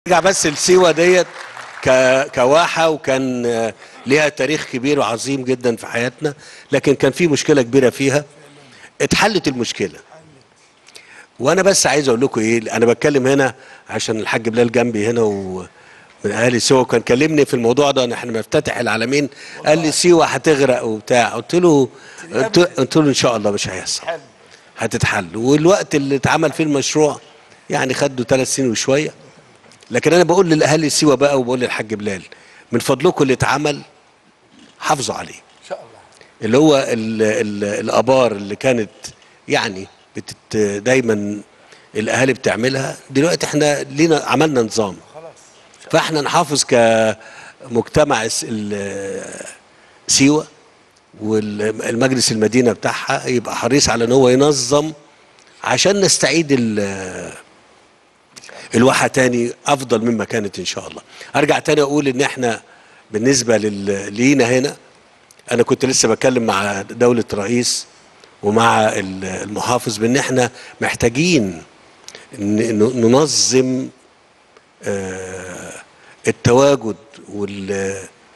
نرجع بس لسيوة ديت ك- كواحة وكان آه، ليها تاريخ كبير وعظيم جدا في حياتنا لكن كان في مشكلة كبيرة فيها اتحلت المشكلة وانا بس عايز اقول لكم ايه انا بتكلم هنا عشان الحاج بلال جنبي هنا و من اهالي سيوة كان كلمني في الموضوع ده ان احنا مفتتح العالمين قال لي سيوة هتغرق وبتاع قلت له قلت قلت له ان شاء الله مش هيحصل هتتحل والوقت اللي اتعمل فيه المشروع يعني خدوا ثلاث سنين وشويه لكن انا بقول للاهالي سيوة بقى وبقول للحاج بلال من فضلكم اللي اتعمل حافظوا عليه ان شاء الله اللي هو ال ال الابار اللي كانت يعني بتت دايما الاهالي بتعملها دلوقتي احنا لينا عملنا نظام خلاص فاحنا نحافظ كمجتمع الس- ال- سيوة والمجلس المدينة بتاعها يبقى حريص على ان هو ينظم عشان نستعيد ال- الواحة تاني افضل مما كانت ان شاء الله ارجع تاني اقول ان احنا بالنسبة لل- لينا هنا انا كنت لسه بتكلم مع دولة رئيس ومع ال- المحافظ بان احنا محتاجين ن- ن- ننظم آه، التواجد وال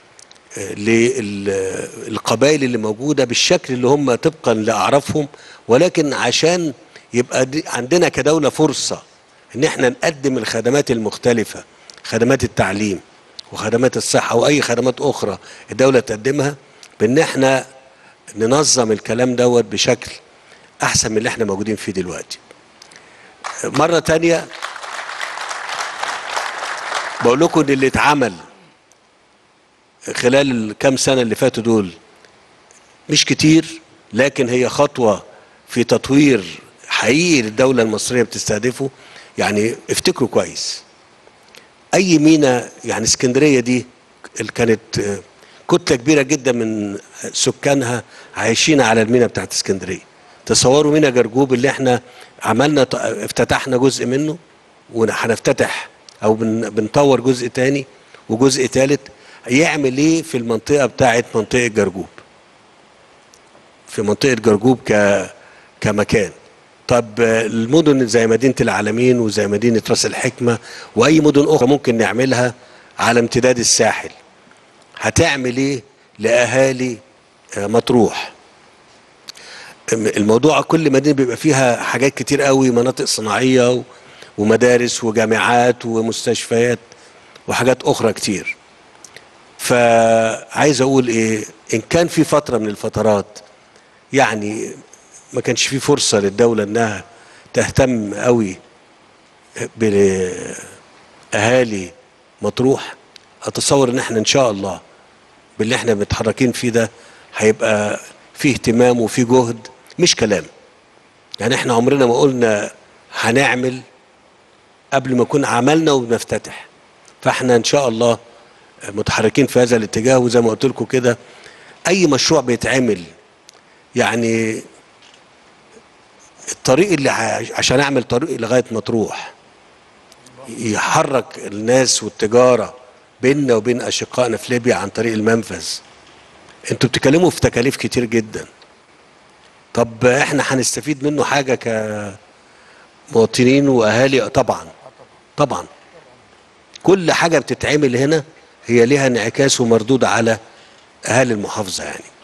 للقبائل اللي موجوده بالشكل اللي هم طبقا لاعرافهم ولكن عشان يبقى دي عندنا كدوله فرصه ان احنا نقدم الخدمات المختلفه خدمات التعليم وخدمات الصحه واي خدمات اخرى الدوله تقدمها بان احنا ننظم الكلام دوت بشكل احسن من اللي احنا موجودين فيه دلوقتي مره تانية بقول لكم ان اللي اتعمل خلال الكام سنه اللي فاتوا دول مش كتير لكن هي خطوه في تطوير حقيقي للدوله المصريه بتستهدفه يعني افتكروا كويس اي مينا يعني اسكندريه دي اللي كانت آه، كتله كبيره جدا من سكانها عايشين على المينا بتاعت اسكندريه تصوروا مينا جرجوب اللي احنا عملنا ط- افتتحنا جزء منه وهنفتتح او بن بنطور جزء تاني وجزء تالت يعمل ايه في المنطقه بتاعت منطقه جرجوب في منطقه جرجوب ك كمكان طب آه، المدن زي مدينه العالمين وزي مدينه راس الحكمه واي مدن اخرى ممكن نعملها على امتداد الساحل هتعمل ايه لاهالي آه، مطروح الموضوع كل مدينه بيبقى فيها حاجات كتير قوي مناطق صناعيه و- ومدارس وجامعات ومستشفيات وحاجات اخرى كتير فعايز اقول ايه ان كان في فتره من الفترات يعني ما كانش في فرصه للدوله انها تهتم قوي باهالي مطروح اتصور ان احنا ان شاء الله باللي احنا متحركين فيه ده هيبقى فيه اهتمام وفيه جهد مش كلام يعني احنا عمرنا ما قلنا هنعمل قبل ما نكون عملنا وبنفتتح فاحنا ان شاء الله متحركين في هذا الاتجاه وزي ما قلت لكم كده اي مشروع بيتعمل يعني الطريق اللي ع- عشان اعمل طريق لغايه مطروح يحرك الناس والتجاره بيننا وبين اشقائنا في ليبيا عن طريق المنفذ انتوا بتتكلموا في تكاليف كتير جدا طب احنا هنستفيد منه حاجه كمواطنين واهالي طبعا طبعا كل حاجه بتتعمل هنا هي ليها انعكاس ومردود على اهالي المحافظه يعني